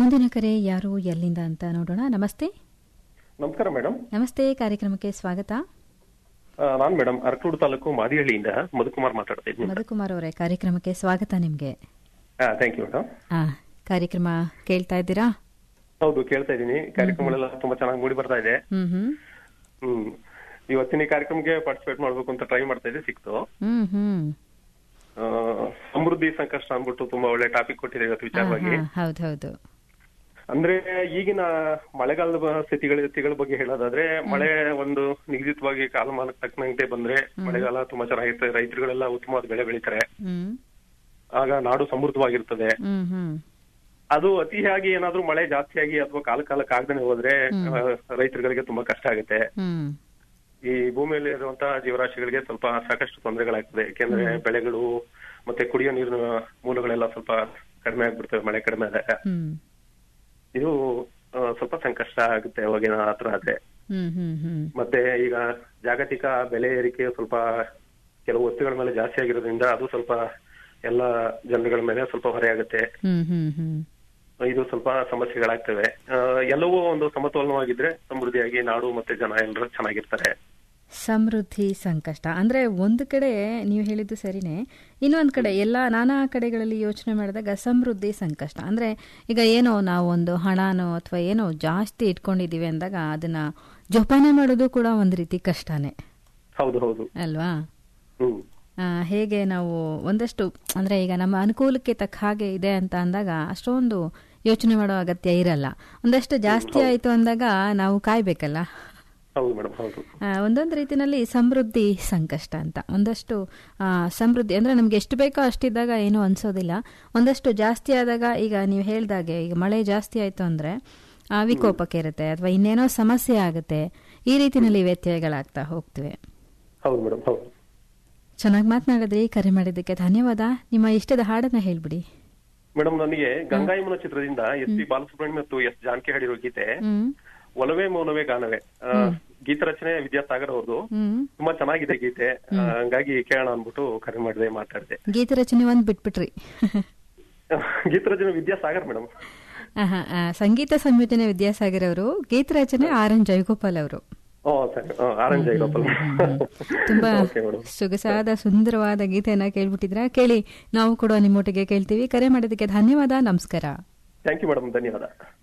ಮುಂದಿನ ಕರೆ ಯಾರು ಎಲ್ಲಿಂದ ಅಂತ ನೋಡೋಣ ನಮಸ್ತೆ ನಮಸ್ಕಾರ ಮೇಡಮ್ ನಮಸ್ತೆ ಕಾರ್ಯಕ್ರಮಕ್ಕೆ ಸ್ವಾಗತ ನಾನು ಮೇಡಮ್ ಅರಕಲೂರು ತಾಲೂಕು ಮಾದಿಹಳ್ಳಿಯಿಂದ ಮಧುಕುಮಾರ್ ಮಾತಾಡ್ತಾ ಇದ್ದೀನಿ ಮಧುಕುಮಾರ್ ಅವರೇ ಕಾರ್ಯಕ್ರಮಕ್ಕೆ ಸ್ವಾಗತ ನಿಮ್ಗೆ ಥ್ಯಾಂಕ್ ಯು ಮೇಡಮ್ ಆ, ಕಾರ್ಯಕ್ರಮ ಕೇಳ್ತಾ ಇದ್ದೀರಾ ಹೌದು ಕೇಳ್ತಾ ಇದ್ದೀನಿ ಕಾರ್ಯಕ್ರಮಗಳೆಲ್ಲ ತುಂಬಾ ಚೆನ್ನಾಗಿ ಮೂಡಿ ಬರ್ತಾ ಇದೆ ಹ್ಮ್ ಹ್ಮ್ ಹ್ಮ್ ಇವತ್ತಿನ ಈ ಕಾರ್ಯಕ್ರಮಕ್ಕೆ ಪಾರ್ಟಿಸಿಪೇಟ್ ಮಾಡ್ಬೇಕು ಅಂತ ಟ್ರೈ ಮಾಡ್ತಾ ಇದ್ದೆ ಸಿಕ್ತು ಹ್ಮ್ ಹ್ಮ್ ಆ, ಸಮೃದ್ಧಿ ಸಂಕಷ್ಟ ಅಂದ್ಬಿಟ್ಟು ತುಂಬಾ ಒಳ್ಳೆ ಟಾಪಿಕ್ ಕೊಟ್ಟಿದೆ ಇವತ್ತು ವಿಚಾರವಾಗಿ ಹೌದು ಹೌದು ಅಂದ್ರೆ ಈಗಿನ ಮಳೆಗಾಲದ ಬ- ಸ್ಥಿತಿಗಳ ಸ್ಥಿತಿಗಳ ಬಗ್ಗೆ ಹೇಳೋದಾದ್ರೆ ಮಳೆ ಒಂದು ನಿಗದಿತವಾಗಿ ಕಾಲಮಾನಕ್ಕೆ ತಕ್ಕಂತೆ ಬಂದ್ರೆ ಮಳೆಗಾಲ ತುಂಬಾ ಚೆನ್ನಾಗಿರ್ತದೆ ರೈತರುಗಳೆಲ್ಲ ಉತ್ತಮವಾದ ಬೆಳೆ ಬೆಳೀತಾರೆ ಹ್ಮ್ ಆಗ ನಾಡು ಸಮೃದ್ಧವಾಗಿರ್ತದೆ ಹ್ಮ್ ಹ್ಮ್ ಅದು ಅತಿಯಾಗಿ ಏನಾದ್ರೂ ಮಳೆ ಜಾಸ್ತಿಯಾಗಿ ಅಥವಾ ಕಾಲ ಕಾಲಕ್ಕೆ ಆಗದೇ ಹೋದ್ರೆ ಆ, ರೈತರುಗಳಿಗೆ ತುಂಬಾ ಕಷ್ಟ ಆಗುತ್ತೆ ಹ್ಮ್ ಈ ಭೂಮಿಯಲ್ಲಿ ಇರುವಂತಹ ಜೀವರಾಶಿಗಳಿಗೆ ಸ್ವಲ್ಪ ಸಾಕಷ್ಟು ತೊಂದರೆಗಳಾಗ್ತದೆ ಯಾಕೆಂದ್ರೆ ಬೆಳೆಗಳು ಮತ್ತೆ ಕುಡಿಯೋ ನೀರಿನ ಮೂಲಗಳೆಲ್ಲ ಸ್ವಲ್ಪ ಕಡಿಮೆ ಆಗ್ಬಿಡ್ತವೆ ಮಳೆ ಕಡಿಮೆ ಆದಾಗ ಹ್ಮ್ ಇದು ಆ, ಸ್ವಲ್ಪ ಸಂಕಷ್ಟ ಆಗುತ್ತೆ ಅವಾಗಿನ ಹತ್ರ ಆದ್ರೆ ಹ್ಮ್ ಹ್ಮ್ ಹ್ಮ್ ಮತ್ತೆ ಈಗ ಜಾಗತಿಕ ಬೆಲೆ ಏರಿಕೆ ಸ್ವಲ್ಪ ಕೆಲವು ವಸ್ತುಗಳ ಮೇಲೆ ಜಾಸ್ತಿ ಆಗಿರೋದ್ರಿಂದ ಅದು ಸ್ವಲ್ಪ ಎಲ್ಲ ಜನಗಳ ಮೇಲೆ ಸ್ವಲ್ಪ ಹೊರೆ ಆಗುತ್ತೆ ಹ್ಮ್ ಹ್ಮ್ ಹ್ಮ್ ಇದು ಸ್ವಲ್ಪ ಸಮಸ್ಯೆಗಳಾಗ್ತವೆ ಆ, ಎಲ್ಲವೂ ಒಂದು ಸಮತೋಲನವಾಗಿದ್ರೆ ಸಮೃದ್ಧಿಯಾಗಿ ನಾಡು ಮತ್ತೆ ಜನ ಎಲ್ಲರೂ ಚೆನ್ನಾಗಿರ್ತಾರೆ ಸಮೃದ್ಧಿ ಸಂಕಷ್ಟ ಅಂದ್ರೆ ಒಂದು ಕಡೆ ನೀವು ಹೇಳಿದ್ದು ಸರಿನೇ ಇನ್ನೊಂದು ಕಡೆ ಎಲ್ಲ ನಾನಾ ಕಡೆಗಳಲ್ಲಿ ಯೋಚನೆ ಮಾಡಿದಾಗ ಸಮೃದ್ಧಿ ಸಂಕಷ್ಟ ಅಂದ್ರೆ ಈಗ ಏನೋ ನಾವು ಒಂದು ಹಣನೋ ಅಥವಾ ಏನೋ ಜಾಸ್ತಿ ಇಟ್ಕೊಂಡಿದೀವಿ ಅಂದಾಗ ಅದನ್ನ ಜೋಪಾನ ಮಾಡೋದು ಕೂಡ ಒಂದು ರೀತಿ ಕಷ್ಟನೇ ಹೌದು ಹೌದು ಅಲ್ವಾ ಹ್ಮ್ ಆ, ಹೇಗೆ ನಾವು ಒಂದಷ್ಟು ಅಂದ್ರೆ ಈಗ ನಮ್ಮ ಅನುಕೂಲಕ್ಕೆ ತಕ್ಕ ಹಾಗೆ ಇದೆ ಅಂತ ಅಂದಾಗ ಅಷ್ಟೊಂದು ಯೋಚನೆ ಮಾಡೋ ಅಗತ್ಯ ಇರಲ್ಲ ಒಂದಷ್ಟು ಜಾಸ್ತಿ ಆಯ್ತು ಅಂದಾಗ ನಾವು ಕಾಯ್ಬೇಕಲ್ಲ ಹೌದು ಮೇಡಮ್ ಹೌದು ಆ, ಒಂದೊಂದು ರೀತಿನಲ್ಲಿ ಸಮೃದ್ಧಿ ಸಂಕಷ್ಟ ಅಂತ ಒಂದಷ್ಟು ಆ, ಸಮೃದ್ಧಿ ಅಂದ್ರೆ ನಮ್ಗೆ ಎಷ್ಟು ಬೇಕೋ ಅಷ್ಟಿದ್ದಾಗ ಏನೂ ಅನ್ಸೋದಿಲ್ಲ ಒಂದಷ್ಟು ಜಾಸ್ತಿ ಆದಾಗ ಈಗ ನೀವು ಹೇಳ್ದಾಗೆ ಈಗ ಮಳೆ ಜಾಸ್ತಿ ಆಯ್ತು ಅಂದ್ರೆ ಆ, ವಿಕೋಪಕ್ಕೆ ಇರುತ್ತೆ ಅಥವಾ ಇನ್ನೇನೋ ಸಮಸ್ಯೆ ಆಗುತ್ತೆ ಈ ರೀತಿನಲ್ಲಿ ವ್ಯತ್ಯಯಗಳಾಗ್ತಾ ಹೋಗ್ತಿವೆ ಹೌದು ಮೇಡಮ್ ಹೌದು ಚೆನ್ನಾಗಿ ಮಾತನಾಡಿದ್ರಿ ಕರೆ ಮಾಡಿದ್ದಕ್ಕೆ ಧನ್ಯವಾದ ನಿಮ್ಮ ಇಷ್ಟದ ಹಾಡನ್ನ ಹೇಳ್ಬಿಡಿ ಮೇಡಮ್ ನನಗೆ ಗಂಗಾಯಮನ ಚಿತ್ರದಿಂದ ಎಸ್ ಪಿ ಬಾಲಸುಬ್ರಹ್ಮಣ್ಯ ಮತ್ತು ಎಸ್ ಜಾನಕಿ ಹಾಡಿರೋ ಗೀತೆ ಹ್ಮ್ ಒಲವೇ ಮೌನವೇ ಗಾನವೇ ಆ, ಗೀತ ರಚನೆ ವಿದ್ಯಾಸಾಗರ್ ಅವ್ರದ್ದು ಹ್ಮ್ ತುಂಬಾ ಚೆನ್ನಾಗಿದೆ ಗೀತೆ ಆ, ಹಂಗಾಗಿ ಕೇಳೋಣ ಅನ್ಬಿಟ್ಟು ಕರೆ ಮಾಡಿದೆ ಮಾತಾಡಿದೆ ಗೀತ ರಚನೆ ಒಂದ್ ಬಿಟ್ಬಿಟ್ರಿ ಗೀತ ರಚನೆ ವಿದ್ಯಾಸಾಗರ್ ಮೇಡಮ್ ಆಹಾ, ಆ, ಸಂಗೀತ ಸಂಯೋಜನೆ ವಿದ್ಯಾಸಾಗರ್ ಅವರು ಗೀತ ರಚನೆ ಆರ್ ಎನ್ ಜಯಗೋಪಾಲ್ ಅವರು ಓ ಸರಿ ಆರೆಂಜ್ ಜೈಗೋಪಾಲ್ ತುಂಬಾ ಓಕೆ ಮೇಡಮ್ ಸೊಗಸಾದ ಸುಂದರವಾದ ಗೀತೆಯನ್ನ ಕೇಳ್ಬಿಟ್ಟಿದ್ರ ಕೇಳಿ ನಾವು ಕೂಡ ನಿಮ್ಮೊಟ್ಟಿಗೆ ಕೇಳ್ತೀವಿ ಕರೆ ಮಾಡೋದಕ್ಕೆ ಧನ್ಯವಾದ ನಮಸ್ಕಾರ ಥ್ಯಾಂಕ್ ಯು ಮೇಡಮ್ ಧನ್ಯವಾದ